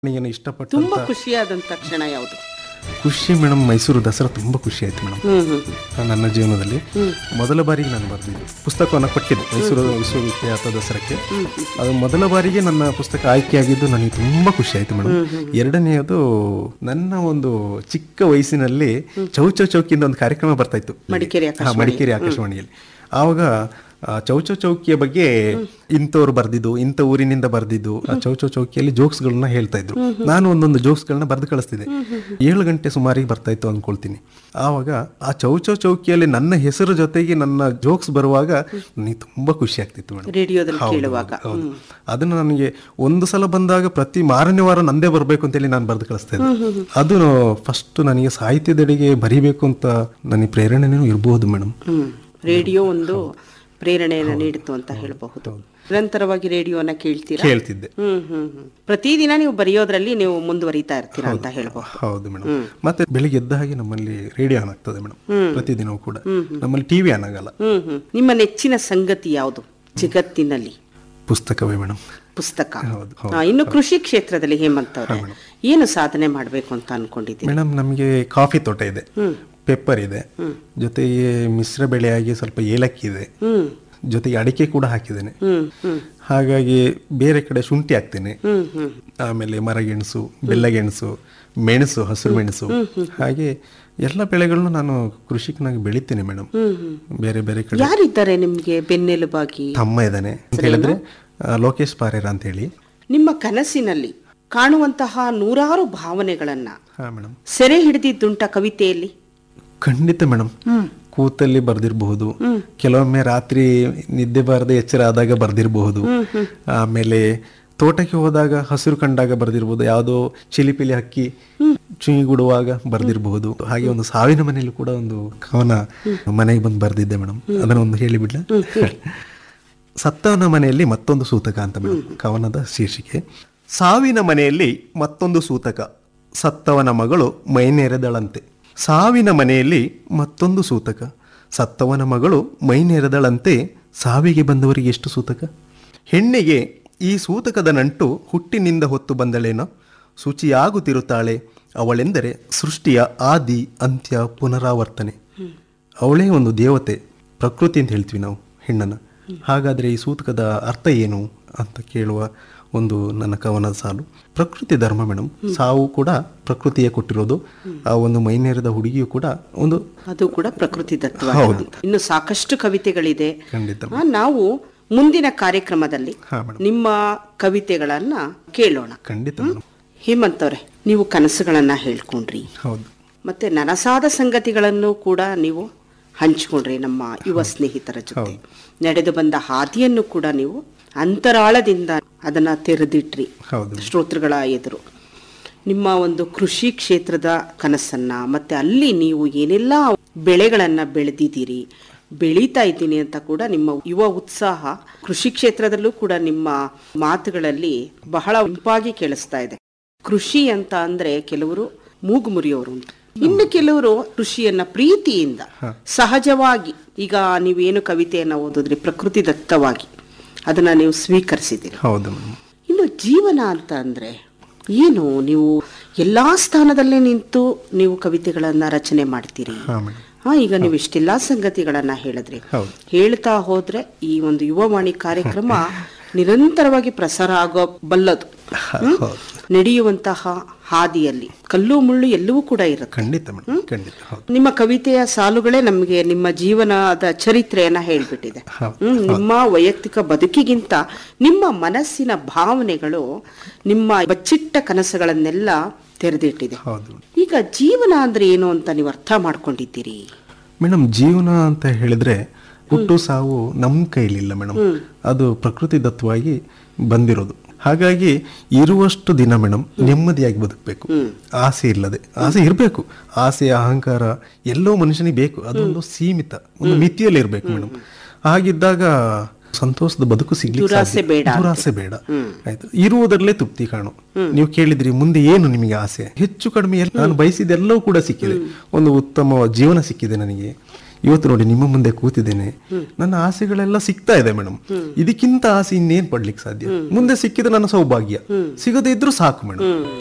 ನನಗೇನು ಇಷ್ಟಪಟ್ಟ ತುಂಬಾ ಖುಷಿಯಾದಂತ ಕ್ಷಣ ಯಾವುದು ಖುಷಿ ಮೇಡಮ್ ಮೈಸೂರು ದಸರಾ ತುಂಬ ಖುಷಿ ಆಯ್ತು ಮೇಡಮ್ ಹ್ಮ್ ಹ್ಮ್ ಹ್ಮ್. ನನ್ನ ಜೀವನದಲ್ಲಿ ಮೊದಲ ಬಾರಿಗೆ ನಾನು ಬರೆದಿದ್ದು ಪುಸ್ತಕವನ್ನು ಕೊಟ್ಟಿದ್ದೆ ಮೈಸೂರು ವಿಶ್ವವಿಖ್ಯಾತ ದಸರಾಕ್ಕೆ ಅದು ಮೊದಲ ಬಾರಿಗೆ ನನ್ನ ಪುಸ್ತಕ ಆಯ್ಕೆಯಾಗಿದ್ದು ನನಗೆ ತುಂಬಾ ಖುಷಿ ಆಯ್ತು ಮೇಡಮ್ ಎರಡನೆಯದು ನನ್ನ ಒಂದು ಚಿಕ್ಕ ವಯಸ್ಸಿನಲ್ಲಿ ಚೌಚೌ ಚೌಕಿಯಿಂದ ಒಂದು ಕಾರ್ಯಕ್ರಮ ಬರ್ತಾ ಇತ್ತು ಮಡಿಕೇರಿ ಹಾ, ಮಡಿಕೇರಿ ಆಕಾಶವಾಣಿಯಲ್ಲಿ ಆವಾಗ ಆ ಚೌಚೌ ಚೌಕಿಯ ಬಗ್ಗೆ ಇಂಥವ್ರು ಬರ್ದಿದ್ದು ಇಂಥ ಊರಿನಿಂದ ಬರ್ದಿದ್ದು ಆ ಚೌಚೌ ಚೌಕಿಯಲ್ಲಿ ಜೋಕ್ಸ್ಗಳನ್ನ ಹೇಳ್ತಾ ಇದ್ರು ನಾನು ಒಂದೊಂದು ಜೋಕ್ಸ್ಗಳನ್ನ ಬರೆದು ಕಳಿಸ್ತಿದ್ದೆ ಏಳು ಗಂಟೆ ಸುಮಾರಿಗೆ ಬರ್ತಾ ಇತ್ತು ಅನ್ಕೊಳ್ತೀನಿ ಆವಾಗ ಆ ಚೌಚೌ ಚೌಕಿಯಲ್ಲಿ ನನ್ನ ಹೆಸರು ಜೊತೆಗೆ ನನ್ನ ಜೋಕ್ಸ್ ಬರುವಾಗ ನನಗೆ ತುಂಬಾ ಖುಷಿ ಆಗ್ತಿತ್ತು ಮೇಡಮ್ ರೇಡಿಯೋದಲ್ಲಿ ಕೇಳುವಾಗ ಹೌದು ಅದನ್ನ ನನಗೆ ಒಂದು ಸಲ ಬಂದಾಗ ಪ್ರತಿ ಮಾರನೇ ವಾರ ನಂದೇ ಬರಬೇಕು ಅಂತೇಳಿ ನಾನು ಬರೆದು ಕಳಿಸ್ತಾ ಇದ್ದೆ ಅದು ಫಸ್ಟ್ ನನಗೆ ಸಾಹಿತ್ಯದೆಡೆಗೆ ಬರಿಬೇಕು ಅಂತ ನನಗೆ ಪ್ರೇರಣೆನೂ ಇರಬಹುದು ಮೇಡಮ್ ಹ್ಮ್ ರೇಡಿಯೋ ಒಂದು ಪ್ರೇರಣೆಯನ್ನು ನೀಡಿತು ಅಂತ ಹೇಳಬಹುದು ನಿರಂತರವಾಗಿ ರೇಡಿಯೋನ ಕೇಳ್ತೀರಾ ಕೇಳ್ತಿದ್ದೆ ಹ್ಮ್ ಹ್ಮ್ ಹ್ಮ್ ಪ್ರತಿದಿನ ನೀವು ಬರೆಯೋದ್ರಲ್ಲಿ ನೀವು ಮುಂದುವರಿತಾ ಇರ್ತೀರಾ ಅಂತ ಹೇಳ್ಬಹುದು ಹೌದು ಮೇಡಮ್ ಮತ್ತೆ ಬೆಳಿಗ್ಗೆ ಎದ್ದ ಹಾಗೆ ನಮ್ಮಲ್ಲಿ ರೇಡಿಯೋ ಆನ್ ಆಗ್ತದೆ ಮೇಡಮ್ ಪ್ರತಿದಿನವೂ ಕೂಡ ನಮ್ಮಲ್ಲಿ ಟಿವಿ ಆನ್ ಆಗಲ್ಲ ಹ್ಮ್ ಹ್ಮ್ ನಿಮ್ಮ ನೆಚ್ಚಿನ ಸಂಗತಿ ಯಾವುದು ಜಗತ್ತಿನಲ್ಲಿ ಪುಸ್ತಕವೇ ಮೇಡಮ್ ಪುಸ್ತಕ ಹೌದು ಆ, ಇನ್ನು ಕೃಷಿ ಕ್ಷೇತ್ರದಲ್ಲಿ ಹೇಮಂತ್ ಅವ್ರೆ ಏನು ಸಾಧನೆ ಮಾಡಬೇಕು ಅಂತ ಅನ್ಕೊಂಡಿದ್ದೀರಿ ಮೇಡಮ್ ನಮಗೆ ಕಾಫಿ ತೋಟ ಇದೆ ಪೆಪ್ಪರ್ ಇದೆ ಜೊತೆಗೆ ಮಿಶ್ರ ಬೆಳೆಯಾಗಿ ಸ್ವಲ್ಪ ಏಲಕ್ಕಿ ಇದೆ ಹ್ಮ್ ಜೊತೆಗೆ ಅಡಿಕೆ ಕೂಡ ಹಾಕಿದ್ದೇನೆ ಹ್ಮ್ ಹ್ಮ್ ಹಾಗಾಗಿ ಬೇರೆ ಕಡೆ ಶುಂಠಿ ಹಾಕ್ತೇನೆ ಹ್ಮ್ ಹ್ಮ್ ಆಮೇಲೆ ಮರಗೆಣಸು ಬೆಲ್ಲಗೆಣಸು ಮೆಣಸು ಹಸಿರು ಮೆಣಸು ಹಾಗೆ ಎಲ್ಲ ಬೆಳೆಗಳನ್ನು ನಾನು ಕೃಷಿಕನಾಗಿ ಬೆಳಿತೇನೆ ಮೇಡಮ್ ಬೇರೆ ಬೇರೆ ಕಡೆ ಯಾರಿದ್ದಾರೆ ನಿಮ್ಗೆ ಬೆನ್ನೆಲುಬಾಗಿ ತಮ್ಮ ಇದ್ದಾನೆ ಅಂತ ಹೇಳಿದ್ರೆ ಆ, ಲೋಕೇಶ್ ಪಾರೇರ ಅಂತ ಹೇಳಿ ನಿಮ್ಮ ಕನಸಿನಲ್ಲಿ ಕಾಣುವಂತಹ ನೂರಾರು ಭಾವನೆಗಳನ್ನ ಹಾ ಮೇಡಮ್ ಸೆರೆ ಹಿಡಿದಿದ್ದುಂಟ ಕವಿತೆಯಲ್ಲಿ ಖಂಡಿತ ಮೇಡಮ್ ಕೂತಲ್ಲಿ ಬರ್ದಿರಬಹುದು ಕೆಲವೊಮ್ಮೆ ರಾತ್ರಿ ನಿದ್ದೆ ಬಾರದೆ ಎಚ್ಚರ ಆದಾಗ ಬರ್ದಿರಬಹುದು ಆಮೇಲೆ ತೋಟಕ್ಕೆ ಹೋದಾಗ ಹಸಿರು ಕಂಡಾಗ ಬರ್ದಿರ್ಬೋದು ಯಾವುದೋ ಚಿಲಿಪಿಲಿ ಹಕ್ಕಿ ಚುಯಿಗುಡುವಾಗ ಬರ್ದಿರಬಹುದು ಹಾಗೆ ಒಂದು ಸಾವಿನ ಮನೆಯಲ್ಲಿ ಕೂಡ ಒಂದು ಕವನ ಮನೆಗೆ ಬಂದು ಬರ್ದಿದ್ದೆ ಮೇಡಮ್ ಅದನ್ನ ಒಂದು ಹೇಳಿಬಿಡ್ಲ ಸತ್ತವನ ಮನೆಯಲ್ಲಿ ಮತ್ತೊಂದು ಸೂತಕ ಅಂತ ಮೇಡಮ್ ಕವನದ ಶೀರ್ಷಿಕೆ ಸಾವಿನ ಮನೆಯಲ್ಲಿ ಮತ್ತೊಂದು ಸೂತಕ ಸತ್ತವನ ಮಗಳು ಮೈನೆರೆದಳಂತೆ ಸಾವಿನ ಮನೆಯಲ್ಲಿ ಮತ್ತೊಂದು ಸೂತಕ ಸತ್ತವನ ಮಗಳು ಮೈನೆರೆದಳಂತೆ ಸಾವಿಗೆ ಬಂದವರಿಗೆ ಎಷ್ಟು ಸೂತಕ ಹೆಣ್ಣಿಗೆ ಈ ಸೂತಕದ ನಂಟು ಹುಟ್ಟಿನಿಂದ ಹೊತ್ತು ಬಂದಳೇನೋ ಶುಚಿಯಾಗುತ್ತಿರುತ್ತಾಳೆ ಅವಳೆಂದರೆ ಸೃಷ್ಟಿಯ ಆದಿ ಅಂತ್ಯ ಪುನರಾವರ್ತನೆ ಅವಳೇ ಒಂದು ದೇವತೆ ಪ್ರಕೃತಿ ಅಂತ ಹೇಳ್ತೀವಿ ನಾವು ಹೆಣ್ಣನ್ನು ಹಾಗಾದರೆ ಈ ಸೂತಕದ ಅರ್ಥ ಏನು ಅಂತ ಕೇಳುವ ಒಂದು ನನ್ನ ಕವನದ ಸಾಲು ಪ್ರಕೃತಿ ಧರ್ಮ ಮೇಡಮ್ ಸಾವು ಕೂಡ ಪ್ರಕೃತಿಯೇ ಕೊಟ್ಟಿರೋದು ಆ ಒಂದು ಮೈನೇರದ ಹುಡುಗಿಯು ಕೂಡ ಒಂದು ಅದು ಕೂಡ ಪ್ರಕೃತಿ ದತ್ತವಾದ ಇನ್ನು ಸಾಕಷ್ಟು ಕವಿತೆಗಳಿದೆ ಖಂಡಿತ ಆ, ನಾವು ಮುಂದಿನ ಕಾರ್ಯಕ್ರಮದಲ್ಲಿ ಹಾ ಮೇಡಮ್ ನಿಮ್ಮ ಕವಿತೆಗಳನ್ನ ಕೇಳೋಣ ಖಂಡಿತ ಮೇಡಮ್ ಹೇಮಂತ್ ಅವ್ರೆ ನೀವು ಕನಸುಗಳನ್ನ ಹೇಳ್ಕೊಂಡ್ರಿ ಹೌದು ಮತ್ತೆ ನನಸಾದ ಸಂಗತಿಗಳನ್ನು ಕೂಡ ನೀವು ಹಂಚಿಕೊಂಡ್ರಿ ನಮ್ಮ ಯುವ ಸ್ನೇಹಿತರ ಜೊತೆ ನಡೆದು ಬಂದ ಹಾದಿಯನ್ನು ಕೂಡ ನೀವು ಅಂತರಾಳದಿಂದ ಅದನ್ನ ತೆರೆದಿಟ್ರಿ ಹೌದು ಶ್ರೋತೃಗಳ ಎದುರು ನಿಮ್ಮ ಒಂದು ಕೃಷಿ ಕ್ಷೇತ್ರದ ಕನಸನ್ನ ಮತ್ತೆ ಅಲ್ಲಿ ನೀವು ಏನೆಲ್ಲ ಬೆಳೆಗಳನ್ನ ಬೆಳೆದಿದ್ದೀರಿ ಬೆಳೀತಾ ಇದ್ದೀನಿ ಅಂತ ಕೂಡ ನಿಮ್ಮ ಯುವ ಉತ್ಸಾಹ ಕೃಷಿ ಕ್ಷೇತ್ರದಲ್ಲೂ ಕೂಡ ನಿಮ್ಮ ಮಾತುಗಳಲ್ಲಿ ಬಹಳ ಇಂಪಾಗಿ ಕೇಳಿಸ್ತಾ ಇದೆ ಕೃಷಿ ಅಂತ ಅಂದ್ರೆ ಕೆಲವರು ಮೂಗು ಮುರಿಯೋರು ಉಂಟು ಇನ್ನು ಕೆಲವರು ಕೃಷಿಯನ್ನ ಪ್ರೀತಿಯಿಂದ ಸಹಜವಾಗಿ ಈಗ ನೀವೇನು ಕವಿತೆಯನ್ನ ಓದಿದ್ರಿ ಪ್ರಕೃತಿ ದತ್ತವಾಗಿ ಅದನ್ನ ನೀವು ಸ್ವೀಕರಿಸಿದ್ದೀರಿ ಹೌದು ಮೇಡಮ್ ಇನ್ನು ಜೀವನ ಅಂತ ಅಂದ್ರೆ ಏನು ನೀವು ಎಲ್ಲಾ ಸ್ಥಾನದಲ್ಲೇ ನಿಂತು ನೀವು ಕವಿತೆಗಳನ್ನ ರಚನೆ ಮಾಡ್ತೀರಿ ಹಾ ಮೇಡಮ್ ಹಾ ಈಗ ನೀವು ಇಷ್ಟೆಲ್ಲಾ ಸಂಗತಿಗಳನ್ನ ಹೇಳಿದ್ರಿ ಹೌದು ಹೇಳ್ತಾ ಹೋದ್ರೆ ಈ ಒಂದು ಯುವವಾಣಿ ಕಾರ್ಯಕ್ರಮ ನಿರಂತರವಾಗಿ ಪ್ರಸಾರ ಆಗೋ ಬಲ್ಲದು ಹ್ಮ್? ನಡೆಯುವಂತಹ ಹಾದಿಯಲ್ಲಿ ಕಲ್ಲು ಮುಳ್ಳು ಎಲ್ಲವೂ ಕೂಡ ಇರುತ್ತೆ ಖಂಡಿತ ಮೇಡಮ್ ಖಂಡಿತ ಹೌದು ನಿಮ್ಮ ಕವಿತೆಯ ಸಾಲುಗಳೇ ನಮಗೆ ನಿಮ್ಮ ಜೀವನದ ಚರಿತ್ರೆಯನ್ನ ಹೇಳ್ಬಿಟ್ಟಿದೆ ಹೌದು. ಹ್ಮ್, ನಿಮ್ಮ ವೈಯಕ್ತಿಕ ಬದುಕಿಗಿಂತ ನಿಮ್ಮ ಮನಸ್ಸಿನ ಭಾವನೆಗಳು ನಿಮ್ಮ ಬಚ್ಚಿಟ್ಟ ಕನಸುಗಳನ್ನೆಲ್ಲ ತೆರೆದಿಟ್ಟಿದೆ ಹೌದು ಈಗ ಜೀವನ ಅಂದ್ರೆ ಏನು ಅಂತ ನೀವು ಅರ್ಥ ಮಾಡ್ಕೊಂಡಿದ್ದೀರಿ ಮೇಡಮ್ ಜೀವನ ಅಂತ ಹೇಳಿದ್ರೆ ಹುಟ್ಟು ಸಾವು ನಮ್ಮ ಕೈಲಿಲ್ಲ ಮೇಡಮ್ ಅದು ಪ್ರಕೃತಿ ದತ್ತವಾಗಿ ಬಂದಿರೋದು ಹಾಗಾಗಿ ಇರುವಷ್ಟು ದಿನ ಮೇಡಮ್ ನೆಮ್ಮದಿಯಾಗಿ ಬದುಕಬೇಕು ಆಸೆ ಇಲ್ಲದೆ ಆಸೆ ಇರಬೇಕು ಆಸೆ ಅಹಂಕಾರ ಎಲ್ಲೋ ಮನುಷ್ಯನಿಗೆ ಬೇಕು ಅದೊಂದು ಸೀಮಿತ ಒಂದು ಮಿತಿಯಲ್ಲಿ ಇರಬೇಕು ಮೇಡಮ್ ಹಾಗಿದ್ದಾಗ ಸಂತೋಷದ ಬದುಕು ಸಿಗ್ಲಿಕ್ಕೆ ದುರಾಸೆ ಸಾಧ್ಯ. ಬೇಡ ದುರಾಸೆ ಬೇಡ ಆಯ್ತು ಇರುವುದರಲ್ಲೇ ತೃಪ್ತಿ ಕಾಣು ನೀವು ಕೇಳಿದ್ರಿ ಮುಂದೆ ಏನು ನಿಮಗೆ ಆಸೆ ಹೆಚ್ಚು ಕಡಿಮೆ ಎಲ್ಲ ನಾನು ಬಯಸಿದೆಲ್ಲವೂ ಕೂಡ ಸಿಕ್ಕಿದೆ ಒಂದು ಉತ್ತಮ ಜೀವನ ಸಿಕ್ಕಿದೆ ನನಗೆ ಇವತ್ತು ನೋಡಿ ನಿಮ್ಮ ಮುಂದೆ ಕೂತಿದ್ದೇನೆ ನನ್ನ ಆಸೆಗಳೆಲ್ಲ ಸಿಗ್ತಾ ಇದೆ ಮೇಡಮ್ ಇದಕ್ಕಿಂತ ಆಸೆ ಇನ್ನೇನ್ ಪಡ್ಲಿಕ್ಕೆ ಸಾಧ್ಯ ಮುಂದೆ ಸಿಕ್ಕಿದ್ರೆ ನನ್ನ ಸೌಭಾಗ್ಯ ಸಿಗದೇ ಇದ್ರೂ ಸಾಕು ಮೇಡಮ್